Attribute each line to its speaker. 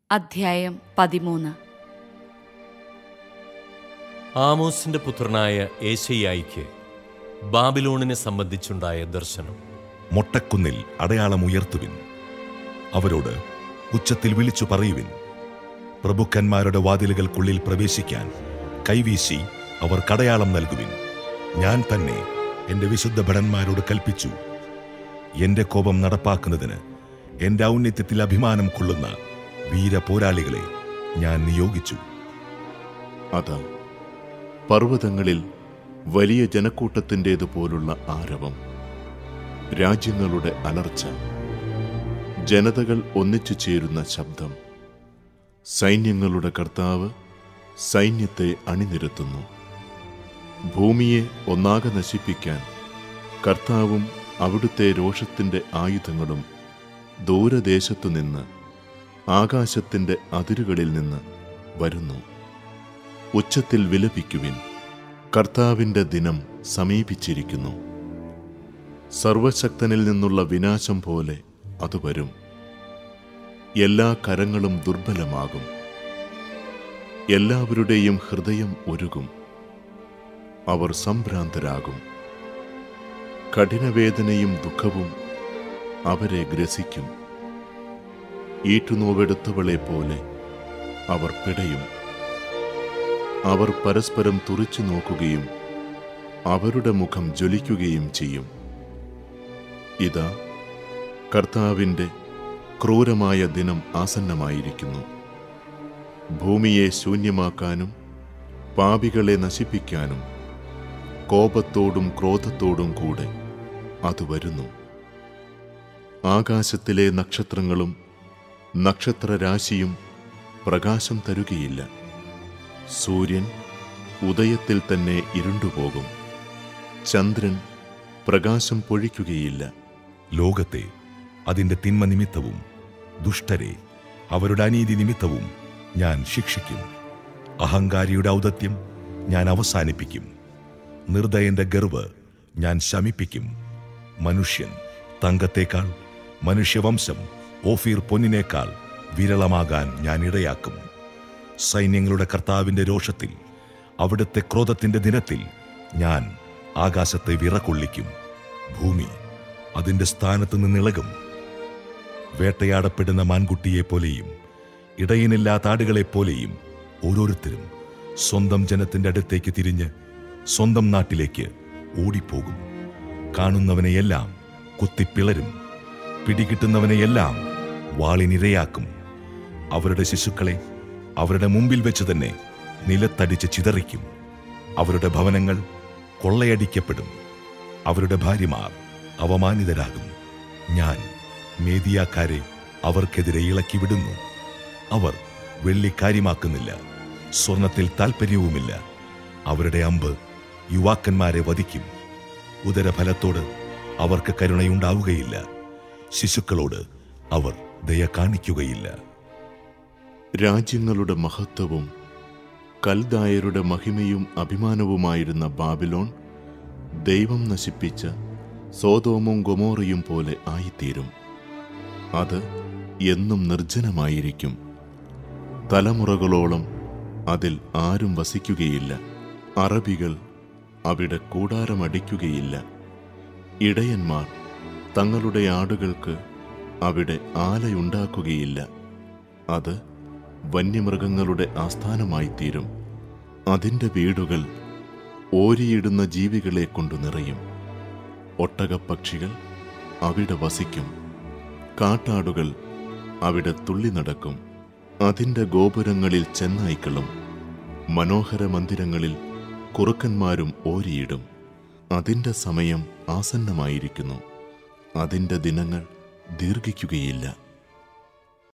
Speaker 1: അധ്യായം പതിമൂന്ന്
Speaker 2: ആമോസിന്റെ പുത്രനായ ഏശയ്യായിക്ക് ബാബിലോണിനെ സംബന്ധിച്ചുണ്ടായ ദർശനം
Speaker 3: മൊട്ടക്കുന്നിൽ അടയാളം ഉയർത്തുവിൻ അവരോട് ഉച്ചത്തിൽ വിളിച്ചു പറയുവിൻ പ്രഭുക്കന്മാരുടെ വാതിലുകൾക്കുള്ളിൽ പ്രവേശിക്കാൻ കൈവീശി അവർ കടയാളം നൽകുവിൻ ഞാൻ തന്നെ എന്റെ വിശുദ്ധ ഭടന്മാരോട് കൽപ്പിച്ചു എന്റെ കോപം നടപ്പാക്കുന്നതിന് എന്റെ ഔന്നത്യത്തിൽ അഭിമാനം കൊള്ളുന്ന വീര പോരാളികളെ ഞാൻ നിയോഗിച്ചു
Speaker 4: അതാ പർവ്വതങ്ങളിൽ വലിയ ജനക്കൂട്ടത്തിൻ്റേതുപോലുള്ള ആരവം രാജ്യങ്ങളുടെ അലർച്ച ജനതകൾ ഒന്നിച്ചു ചേരുന്ന ശബ്ദം സൈന്യങ്ങളുടെ കർത്താവ് സൈന്യത്തെ അണിനിരത്തുന്നു ഭൂമിയെ ഒന്നാകെ നശിപ്പിക്കാൻ കർത്താവും അവിടുത്തെ രോഷത്തിന്റെ ആയുധങ്ങളും ദൂരദേശത്തു നിന്ന് ആകാശത്തിന്റെ അതിരുകളിൽ നിന്ന് വരുന്നു ഉച്ചത്തിൽ വിലപിക്കുവിൻ കർത്താവിന്റെ ദിനം സമീപിച്ചിരിക്കുന്നു സർവശക്തനിൽ നിന്നുള്ള വിനാശം പോലെ അത് വരും എല്ലാ കരങ്ങളും ദുർബലമാകും എല്ലാവരുടെയും ഹൃദയം ഒരുകും അവർ സംഭ്രാന്തരാകും കഠിനവേദനയും ദുഃഖവും അവരെ ഗ്രസിക്കും ഈറ്റുനോവെടുത്തവളെ പോലെ അവർ പിടയും അവർ പരസ്പരം തുറിച്ചു നോക്കുകയും അവരുടെ മുഖം ജ്വലിക്കുകയും ചെയ്യും ഇതാ കർത്താവിൻ്റെ ക്രൂരമായ ദിനം ആസന്നമായിരിക്കുന്നു ഭൂമിയെ ശൂന്യമാക്കാനും പാപികളെ നശിപ്പിക്കാനും കോപത്തോടും ക്രോധത്തോടും കൂടെ അത് വരുന്നു ആകാശത്തിലെ നക്ഷത്രങ്ങളും നക്ഷത്രരാശിയും പ്രകാശം തരുകയില്ല സൂര്യൻ ഉദയത്തിൽ തന്നെ ഇരുണ്ടുപോകും ചന്ദ്രൻ പ്രകാശം പൊഴിക്കുകയില്ല
Speaker 3: ലോകത്തെ അതിന്റെ തിന്മ നിമിത്തവും ദുഷ്ടരെ അവരുടെ അനീതി നിമിത്തവും ഞാൻ ശിക്ഷിക്കും അഹങ്കാരിയുടെ ഔദത്യം ഞാൻ അവസാനിപ്പിക്കും നിർദ്ദയന്റെ ഗർവ് ഞാൻ ശമിപ്പിക്കും മനുഷ്യൻ തങ്കത്തേക്കാൾ മനുഷ്യവംശം ഓഫീർ പൊന്നിനേക്കാൾ വിരളമാകാൻ ഞാൻ ഇടയാക്കും സൈന്യങ്ങളുടെ കർത്താവിന്റെ രോഷത്തിൽ അവിടുത്തെ ക്രോധത്തിന്റെ ദിനത്തിൽ ഞാൻ ആകാശത്തെ വിറകൊള്ളിക്കും ഭൂമി അതിന്റെ സ്ഥാനത്ത് നിന്നിളകും വേട്ടയാടപ്പെടുന്ന മാൻകുട്ടിയെ പോലെയും ഇടയനില്ലാത്ത ആടുകളെപ്പോലെയും ഓരോരുത്തരും സ്വന്തം ജനത്തിന്റെ അടുത്തേക്ക് തിരിഞ്ഞ് സ്വന്തം നാട്ടിലേക്ക് ഓടിപ്പോകും കാണുന്നവനെയെല്ലാം കുത്തിപ്പിളരും പിടികിട്ടുന്നവനെയെല്ലാം വാളിനിരയാക്കും അവരുടെ ശിശുക്കളെ അവരുടെ മുമ്പിൽ വെച്ച് തന്നെ നിലത്തടിച്ച് ചിതറിക്കും അവരുടെ ഭവനങ്ങൾ കൊള്ളയടിക്കപ്പെടും അവരുടെ ഭാര്യമാർ അവമാനിതരാകും ഞാൻ മേദിയാക്കാരെ അവർക്കെതിരെ ഇളക്കി വിടുന്നു അവർ വെള്ളി കാര്യമാക്കുന്നില്ല സ്വർണത്തിൽ താൽപ്പര്യവുമില്ല അവരുടെ അമ്പ് യുവാക്കന്മാരെ വധിക്കും ഉദരഫലത്തോട് അവർക്ക് കരുണയുണ്ടാവുകയില്ല ശിശുക്കളോട് അവർ ദയ കാണിക്കുകയില്ല
Speaker 4: രാജ്യങ്ങളുടെ മഹത്വവും കൽദായരുടെ മഹിമയും അഭിമാനവുമായിരുന്ന ബാബിലോൺ ദൈവം നശിപ്പിച്ച സോതോമും ഗൊമോറയും പോലെ ആയിത്തീരും അത് എന്നും നിർജ്ജനമായിരിക്കും തലമുറകളോളം അതിൽ ആരും വസിക്കുകയില്ല അറബികൾ അവിടെ കൂടാരമടിക്കുകയില്ല ഇടയന്മാർ തങ്ങളുടെ ആടുകൾക്ക് അവിടെ ആലയുണ്ടാക്കുകയില്ല അത് വന്യമൃഗങ്ങളുടെ ആസ്ഥാനമായിത്തീരും അതിൻ്റെ വീടുകൾ ഓരിയിടുന്ന ജീവികളെ കൊണ്ടു നിറയും ഒട്ടകപ്പക്ഷികൾ അവിടെ വസിക്കും കാട്ടാടുകൾ അവിടെ തുള്ളി നടക്കും അതിൻ്റെ ഗോപുരങ്ങളിൽ ചെന്നായ്ക്കളും മനോഹര മന്ദിരങ്ങളിൽ കുറുക്കന്മാരും ഓരിയിടും അതിൻ്റെ സമയം ആസന്നമായിരിക്കുന്നു അതിൻ്റെ ദിനങ്ങൾ ദീർഘിക്കുകയില്ല